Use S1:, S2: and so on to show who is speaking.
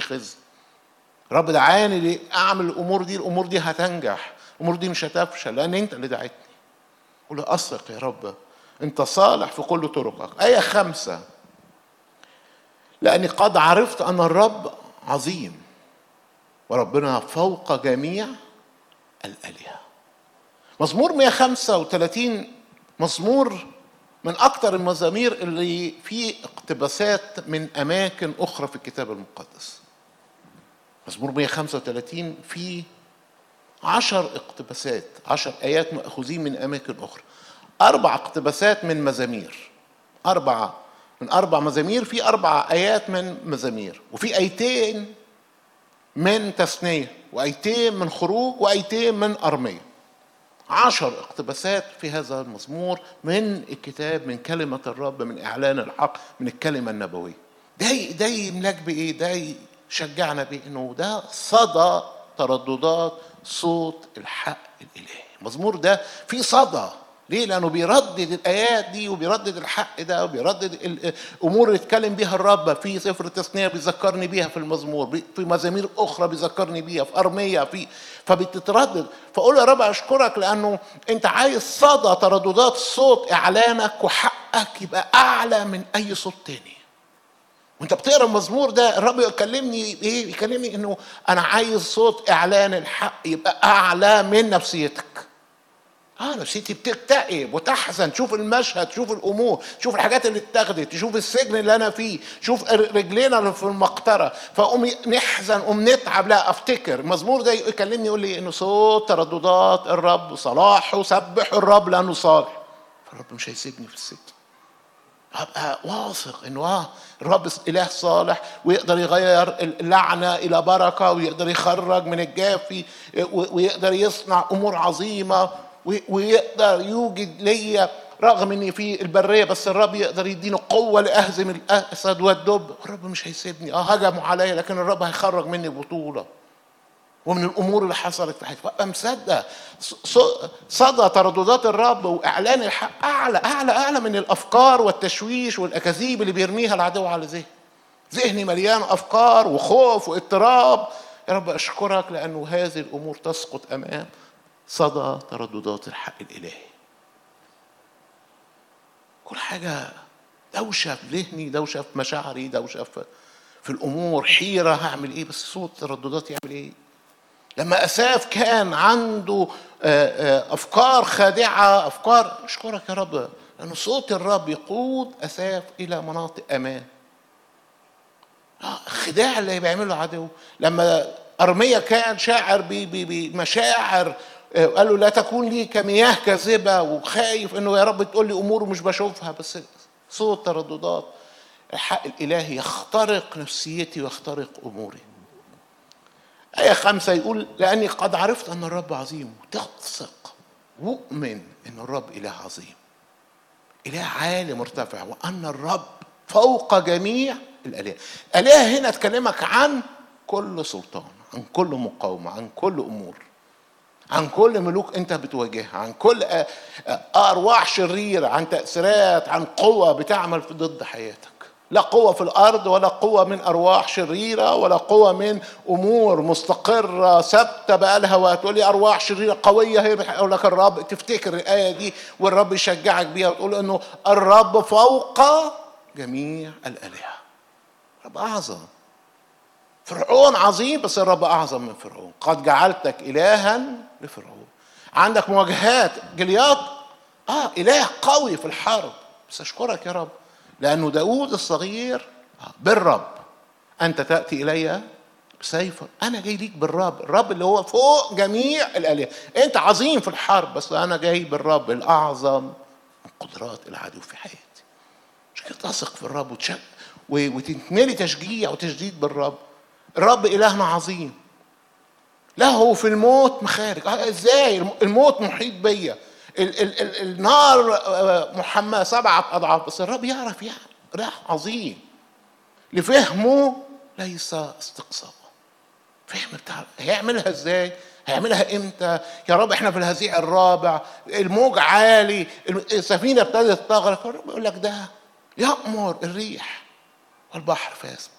S1: خزي رب دعاني ليه اعمل الامور دي الامور دي هتنجح الامور دي مش هتفشل لان انت اللي دعيتني قول له اثق يا رب انت صالح في كل طرقك ايه خمسه لاني قد عرفت ان الرب عظيم وربنا فوق جميع الالهه مزمور 135 مزمور من اكثر المزامير اللي فيه اقتباسات من اماكن اخرى في الكتاب المقدس مزمور 135 فيه عشر اقتباسات عشر آيات مأخوذين من أماكن أخرى أربع اقتباسات من مزامير أربعة من أربع مزامير في أربع آيات من مزامير وفي آيتين من تثنية وآيتين من خروج وآيتين من أرمية عشر اقتباسات في هذا المزمور من الكتاب من كلمة الرب من إعلان الحق من الكلمة النبوية ده ده يملاك بإيه؟ ده يشجعنا بإيه؟ إنه ده صدى ترددات صوت الحق الإلهي المزمور ده فيه صدى ليه؟ لأنه بيردد الآيات دي وبيردد الحق ده وبيردد الأمور اللي اتكلم بيها الرب في سفر التثنية بيذكرني بيها في المزمور في مزامير أخرى بيذكرني بيها في أرمية في فبتتردد فأقول يا رب أشكرك لأنه أنت عايز صدى ترددات صوت إعلانك وحقك يبقى أعلى من أي صوت تاني وانت بتقرا المزمور ده الرب يكلمني ايه يكلمني انه انا عايز صوت اعلان الحق يبقى اعلى من نفسيتك اه نفسيتي بتكتئب وتحزن تشوف المشهد تشوف الامور تشوف الحاجات اللي اتاخدت تشوف السجن اللي انا فيه تشوف رجلينا اللي في المقطره فقوم نحزن قوم نتعب لا افتكر المزمور ده يكلمني يقول لي انه صوت ترددات الرب صلاحه سبح الرب لانه صالح فالرب مش هيسيبني في السجن هبقى واثق انه اه الرب اله صالح ويقدر يغير اللعنه الى بركه ويقدر يخرج من الجافي ويقدر يصنع امور عظيمه ويقدر يوجد ليا رغم اني في البريه بس الرب يقدر يديني قوه لاهزم الاسد والدب الرب مش هيسيبني اه هجموا عليا لكن الرب هيخرج مني بطوله ومن الامور اللي حصلت في حياتي فابقى مصدق صدى ترددات الرب واعلان الحق اعلى اعلى اعلى من الافكار والتشويش والاكاذيب اللي بيرميها العدو على ذهني ذهني مليان افكار وخوف واضطراب يا رب اشكرك لانه هذه الامور تسقط امام صدى ترددات الحق الالهي كل حاجه دوشه في ذهني دوشه في مشاعري دوشه في في الامور حيره هعمل ايه بس صوت ترددات يعمل ايه لما اساف كان عنده افكار خادعه افكار اشكرك يا رب لان صوت الرب يقود اساف الى مناطق امان الخداع اللي بيعمله العدو لما ارميا كان شاعر بمشاعر قال له لا تكون لي كمياه كاذبه وخايف انه يا رب تقول لي امور مش بشوفها بس صوت ترددات الحق الالهي يخترق نفسيتي ويخترق اموري آية خمسة يقول لأني قد عرفت أن الرب عظيم تثق وأؤمن أن الرب إله عظيم إله عالي مرتفع وأن الرب فوق جميع الآلهة الآلهة هنا تكلمك عن كل سلطان عن كل مقاومة عن كل أمور عن كل ملوك انت بتواجهها عن كل ارواح شريره عن تاثيرات عن قوه بتعمل في ضد حياتك لا قوة في الأرض ولا قوة من أرواح شريرة ولا قوة من أمور مستقرة ثابتة بقالها وهتقول لي أرواح شريرة قوية هي بتقول لك الرب تفتكر الآية دي والرب يشجعك بيها وتقول إنه الرب فوق جميع الآلهة رب أعظم فرعون عظيم بس الرب أعظم من فرعون قد جعلتك إلها لفرعون عندك مواجهات جليات آه إله قوي في الحرب بس أشكرك يا رب لأنه داود الصغير بالرب أنت تأتي إلي بسيفا أنا جاي ليك بالرب الرب اللي هو فوق جميع الآلهة أنت عظيم في الحرب بس أنا جاي بالرب الأعظم من قدرات العدو في حياتي مش كده تثق في الرب وتشك وتتملي تشجيع وتشديد بالرب الرب إلهنا عظيم له في الموت مخارج ازاي الموت محيط بيا ال ال ال النار محمى سبعة أضعاف بس الرب يعرف يعني راح عظيم لفهمه ليس استقصاء فهم بتاع هيعملها ازاي هيعملها امتى يا رب احنا في الهزيع الرابع الموج عالي السفينه ابتدت تغرق الرب يقول لك ده يأمر الريح والبحر فيسبح